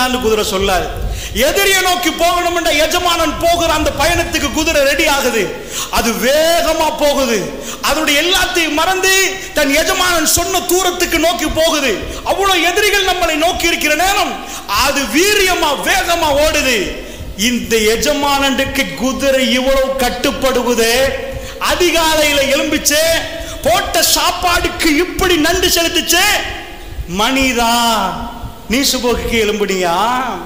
பிஸ்மில்லான்னு குதிரை சொல்லாது எதிரியை நோக்கி போகணும்ன்ற எஜமானன் போகிற அந்த பயணத்துக்கு குதிரை ரெடி ஆகுது அது வேகமா போகுது அதனுடைய எல்லாத்தையும் மறந்து தன் எஜமானன் சொன்ன தூரத்துக்கு நோக்கி போகுது அவ்வளவு எதிரிகள் நம்மளை நோக்கி இருக்கிற நேரம் அது வீரியமா வேகமா ஓடுது இந்த எஜமானனுக்கு குதிரை இவ்வளவு கட்டுப்படுவது அதிகாலையில எலும்பிச்சு போட்ட சாப்பாடுக்கு இப்படி நன்றி செலுத்துச்சு மணிதா நீ சுபோக்கு எலும்புனியா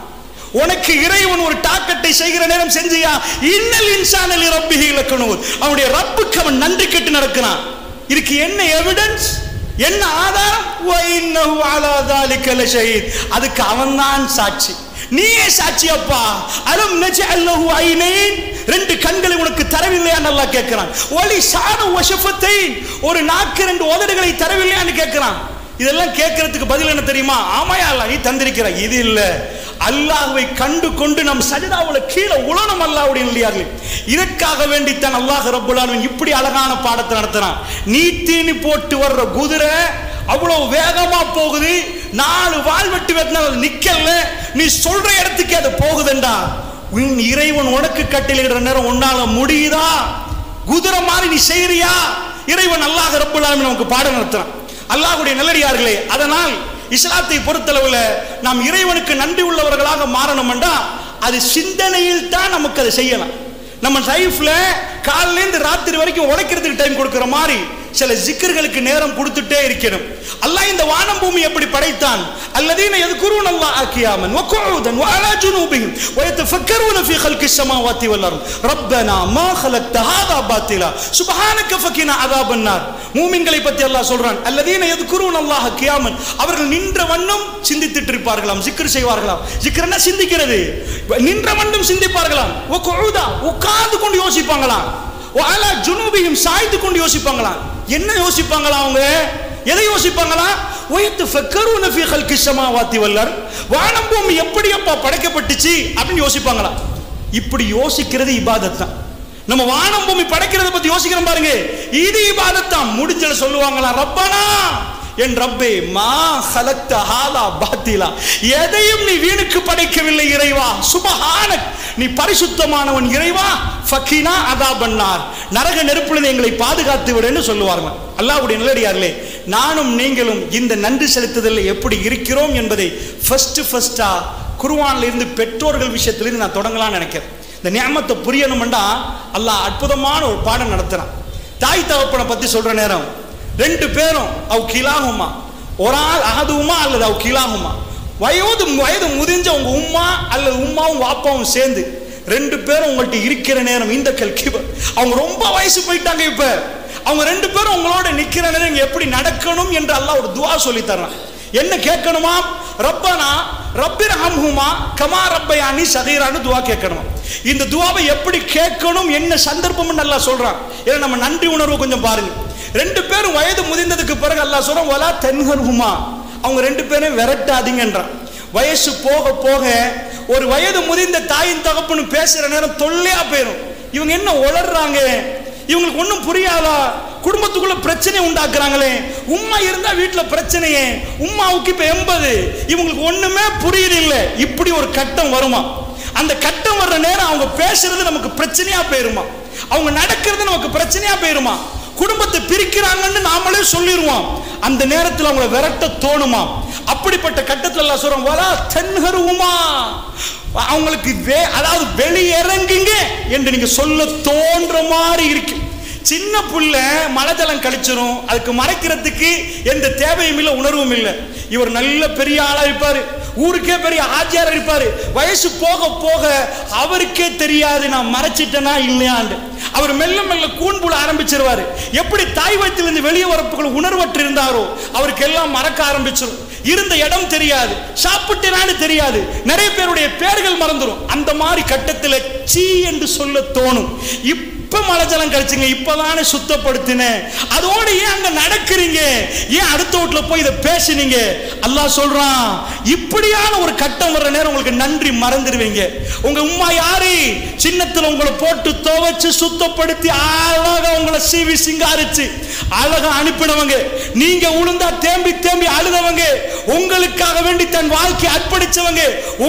உனக்கு இறைவன் ஒரு தாக்கத்தை செய்கிற நேரம் செஞ்சியா இன்னல் இன்சானல் ரப்பிஹி இலக்கணும் அவனுடைய ரப்புக்கு அவன் நன்றி கெட்டு நடக்கிறான் இதுக்கு என்ன எவிடன்ஸ் என்ன ஆதாரம் வைன்னஹு அலா தாலிக லஷஹீத் அதுக்கு அவன்தான் சாட்சி நீயே சாட்சி அப்பா அலம் நஜஅல் லஹு ஐனைன் ரெண்டு கண்களை உனக்கு தரவில்லையான்னு அல்லாஹ் கேட்கிறான் ஒலி சான வஷஃபத்தை ஒரு நாக்கு ரெண்டு உதடுகளை தரவில்லையான்னு கேட்கிறான் இதெல்லாம் கேட்கறதுக்கு பதில் என்ன தெரியுமா ஆமாயா அல்லாஹ் நீ தந்திருக்கிற இது இல்ல அல்லாஹ்வை கண்டு கொண்டு நம் சஜிதாவுல கீழே உலனம் அல்லாஹ்வுடைய இல்லையார்கள் இதற்காக வேண்டித்தான் அல்லாஹ் ரப்புல் ஆலமீன் இப்படி அழகான பாடத்தை நடத்துறான் நீ தீனி போட்டு வர்ற குதிரை அவ்வளவு வேகமா போகுது நாலு வால் வெட்டி வெட்டினா அது நிக்கல நீ சொல்ற இடத்துக்கு அது போகுதுண்டா உன் இறைவன் உனக்கு கட்டளையிடுற நேரம் உன்னால முடியுதா குதிரை மாதிரி நீ செய்யறியா இறைவன் அல்லாஹ் ரப்புல் ஆலமீன் நமக்கு பாடம் நடத்துறான் அல்லாஹ்வுடைய நல்லடியார்களே அதனால் இஸ்லாத்தை பொறுத்தளவுல நாம் இறைவனுக்கு நன்றி உள்ளவர்களாக மாறணும்டா அது சிந்தனையில் தான் நமக்கு அதை செய்யலாம் நம்ம லைஃப்ல காலையில இருந்து ராத்திரி வரைக்கும் உழைக்கிறதுக்கு டைம் கொடுக்கிற மாதிரி சில ஜிக்கர்களுக்கு நேரம் கொடுத்துட்டே இருக்கணும் அல்லாஹ் இந்த வானம் பூமி எப்படி படைத்தான் அல்லதீன يذكرون الله قياما وقعودا وعلى جنوبهم ويتفكرون في خلق السماوات والارض ربنا ما خلقت هذا باطلا سبحانك فقنا عذاب النار மூமின்களை பத்தி அல்லாஹ் சொல்றான் அல்லதீன يذكرون الله قياما அவர்கள் நின்ற வண்ணம் சிந்தித்துட்டு இருப்பார்களாம் ஜிக்ர் செய்வார்களாம் ஜிக்ர்னா சிந்திக்கிறது நின்ற வண்ணம் சிந்திப்பார்களாம் وقعودا உட்கார்ந்து கொண்டு யோசிப்பாங்களாம் வாலா ஜுனூபியும் சாய்த்து கொண்டு யோசிப்பாங்களாம் என்ன யோசிப்பாங்களா அவங்க எதை யோசிப்பாங்களா ஒய்த்து ஃபக்கரூன ஃபீ ஹல்கி ஸமாவாத்தி வல்லர் வானம் பூமி எப்படி அப்பா படைக்கப்பட்டுச்சு அப்படின்னு யோசிப்பாங்களா இப்படி யோசிக்கிறது இபாதத் தான் நம்ம வானம் பூமி படைக்கிறத பத்தி யோசிக்கிறோம் பாருங்க இது இபாதத் தான் முடிஞ்சல சொல்லுவாங்களா ரப்பனா என் ரப்பே மா ஹலக்த ஹாலா பாத்திலா எதையும் நீ வீணுக்கு படைக்கவில்லை இறைவா சுபஹானக் நீ பரிசுத்தமானவன் இறைவா ஃபக்கீனா அதா பண்ணார் நரக நெருப்புல எங்களை பாதுகாத்து விடுன்னு சொல்லுவார்கள் அல்லாஹ்வுடைய நல்லடியார்களே நானும் நீங்களும் இந்த நன்றி செலுத்துதலில் எப்படி இருக்கிறோம் என்பதை ஃபர்ஸ்ட் ஃபர்ஸ்டா குருவான்ல இருந்து பெற்றோர்கள் விஷயத்திலிருந்து நான் தொடங்கலாம்னு நினைக்கிறேன் இந்த நியமத்தை புரியணும்டா அல்லாஹ் அற்புதமான ஒரு பாடம் நடத்துறான் தாய் தகப்பனை பத்தி சொல்ற நேரம் ரெண்டு பேரும் அவ் கிலாகுமா ஒரு ஆள் அகதுமா அல்லது அவ் கிலாகுமா வயது வயது முதிஞ்ச உங்க உம்மா அல்லது உம்மாவும் வாப்பாவும் சேர்ந்து ரெண்டு பேரும் உங்கள்ட்ட இருக்கிற நேரம் இந்த கல்கிபர் அவங்க ரொம்ப வயசு போயிட்டாங்க இப்ப அவங்க ரெண்டு பேரும் உங்களோட நிக்கிற நேரம் இங்க எப்படி நடக்கணும் என்று அல்லாஹ் ஒரு துவா சொல்லி தர்றான் என்ன கேட்கணுமா ரப்பனா ரப்பிர் ஹம்ஹுமா கமா ரப்பயானி சகீரான்னு துவா கேட்கணுமா இந்த துவாவை எப்படி கேட்கணும் என்ன சந்தர்ப்பம்னு நல்லா சொல்றான் ஏன்னா நம்ம நன்றி உணர்வு கொஞ்சம் பாருங்க ரெண்டு பேரும் வயது முதிர்ந்ததுக்கு பிறகு அல்லாஹ் சொல்றான் வலா தென்ஹர்ஹுமா அவங்க ரெண்டு பேரும் விரட்டாதீங்கன்றான் வயசு போக போக ஒரு வயது முதிர்ந்த தாயின் தகப்பனு பேசுற நேரம் தொல்லையா போயிடும் இவங்க என்ன உளர்றாங்க இவங்களுக்கு ஒன்றும் புரியாதா குடும்பத்துக்குள்ள பிரச்சனை உண்டாக்குறாங்களே உம்மா இருந்தா வீட்டுல பிரச்சனையே உம்மாவுக்கு இப்ப எண்பது இவங்களுக்கு ஒண்ணுமே புரியல இல்ல இப்படி ஒரு கட்டம் வருமா அந்த கட்டம் வர்ற நேரம் அவங்க பேசுறது நமக்கு பிரச்சனையா போயிருமா அவங்க நடக்கிறது நமக்கு பிரச்சனையா போயிருமா குடும்பத்தை பிரிக்கிறாங்கன்னு நாமளே சொல்லிடுவோம் அந்த நேரத்தில் அவங்கள விரட்ட தோணுமா அப்படிப்பட்ட கட்டத்தில் எல்லாம் சொல்றோம் வரா தென்கருவுமா அவங்களுக்கு வே அதாவது வெளியிறங்குங்க என்று நீங்க சொல்ல தோன்ற மாதிரி இருக்கு சின்ன புள்ள மழை ஜலம் கழிச்சிரும் அதுக்கு மறைக்கிறதுக்கு எந்த தேவையும் இல்லை உணர்வும் இல்லை இவர் நல்ல பெரிய ஆளா இருப்பாரு ஊருக்கே பெரிய ஆச்சியார் இருப்பாரு வயசு போக போக அவருக்கே தெரியாது நான் மறைச்சிட்டேனா இல்லையாண்டு அவர் மெல்ல மெல்ல கூண்புல ஆரம்பிச்சிருவாரு எப்படி தாய் வயிற்றிலிருந்து வெளியே வரப்புகள் உணர்வற்று இருந்தாரோ அவருக்கு எல்லாம் மறக்க ஆரம்பிச்சிடும் இருந்த இடம் தெரியாது சாப்பிட்டேனான்னு தெரியாது நிறைய பேருடைய பேர்கள் மறந்துடும் அந்த மாதிரி கட்டத்தில் சீ என்று சொல்ல தோணும் இப்ப மழை ஜலம் கழிச்சுங்க இப்பதானே சுத்தப்படுத்தினேன் அதோட ஏன் அங்க நடக்கிறீங்க ஏன் அடுத்த வீட்டுல போய் இதை பேசுனீங்க அல்லாஹ் சொல்றான் இப்படியான ஒரு கட்டம் வர்ற நேரம் உங்களுக்கு நன்றி மறந்துடுவீங்க உங்க உம்மா யாரு சின்னத்துல உங்களை போட்டு துவைச்சு சுத்தப்படுத்தி அழகா உங்களை சீவி சிங்காரிச்சு அழகா அனுப்பினவங்க நீங்க உளுந்தா தேம்பி தேம்பி அழுதவங்க உங்களுக்காக வேண்டி தன் வாழ்க்கை அர்ப்பணிச்சவங்க